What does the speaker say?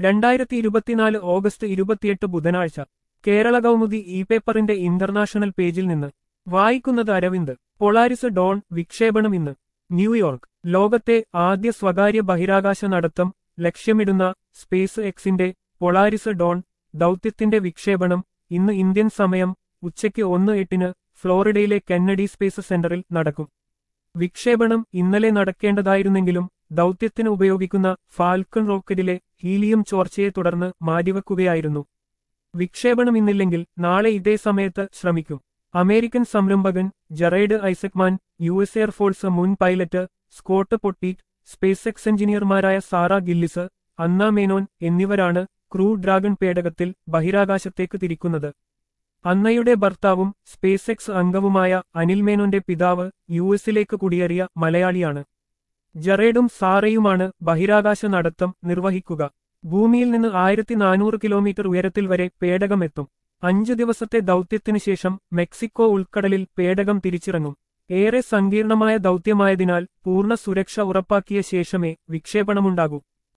രണ്ടായിരത്തി ഇരുപത്തിനാല് ഓഗസ്റ്റ് ഇരുപത്തിയെട്ട് ബുധനാഴ്ച കേരള കൗമുദി ഇ പേപ്പറിന്റെ ഇന്റർനാഷണൽ പേജിൽ നിന്ന് വായിക്കുന്നത് അരവിന്ദ് പൊളാരിസ് ഡോൺ വിക്ഷേപണം ഇന്ന് ന്യൂയോർക്ക് ലോകത്തെ ആദ്യ സ്വകാര്യ ബഹിരാകാശ നടത്തം ലക്ഷ്യമിടുന്ന സ്പേസ് എക്സിന്റെ പൊളാരിസ് ഡോൺ ദൗത്യത്തിന്റെ വിക്ഷേപണം ഇന്ന് ഇന്ത്യൻ സമയം ഉച്ചയ്ക്ക് ഒന്ന് എട്ടിന് ഫ്ലോറിഡയിലെ കെന്നഡി സ്പേസ് സെന്ററിൽ നടക്കും വിക്ഷേപണം ഇന്നലെ നടക്കേണ്ടതായിരുന്നെങ്കിലും ദൗത്യത്തിന് ഉപയോഗിക്കുന്ന ഫാൽക്കൺ റോക്കറ്റിലെ ഹീലിയം ചോർച്ചയെ തുടർന്ന് മാറ്റിവെക്കുകയായിരുന്നു വിക്ഷേപണം ഇന്നില്ലെങ്കിൽ നാളെ ഇതേ സമയത്ത് ശ്രമിക്കും അമേരിക്കൻ സംരംഭകൻ Jared Isaacman U S air force മുൻ pilot Scott Poteet SpaceX എഞ്ചിനീയർമാരായ സാറ ഗില്ലിസ് അന്ന മേനോൻ എന്നിവരാണ് ക്രൂ ഡ്രാഗൺ പേടകത്തിൽ ബഹിരാകാശത്തേക്ക് തിരിക്കുന്നത് അന്നയുടെ ഭർത്താവും സ്പേസ് എക്സ് അംഗവുമായ അനിൽ മേനോന്റെ പിതാവ് യു എസിലേക്ക് കുടിയേറിയ മലയാളിയാണ് ജറേഡും സാറയുമാണ് ബഹിരാകാശ നടത്തം നിർവഹിക്കുക ഭൂമിയിൽ നിന്ന് ആയിരത്തി നാനൂറ് കിലോമീറ്റർ ഉയരത്തിൽ വരെ പേടകം എത്തും അഞ്ചു ദിവസത്തെ ദൗത്യത്തിനു ശേഷം മെക്സിക്കോ ഉൾക്കടലിൽ പേടകം തിരിച്ചിറങ്ങും ഏറെ സങ്കീർണമായ ദൗത്യമായതിനാൽ പൂർണ്ണ സുരക്ഷ ഉറപ്പാക്കിയ ശേഷമേ വിക്ഷേപണമുണ്ടാകൂ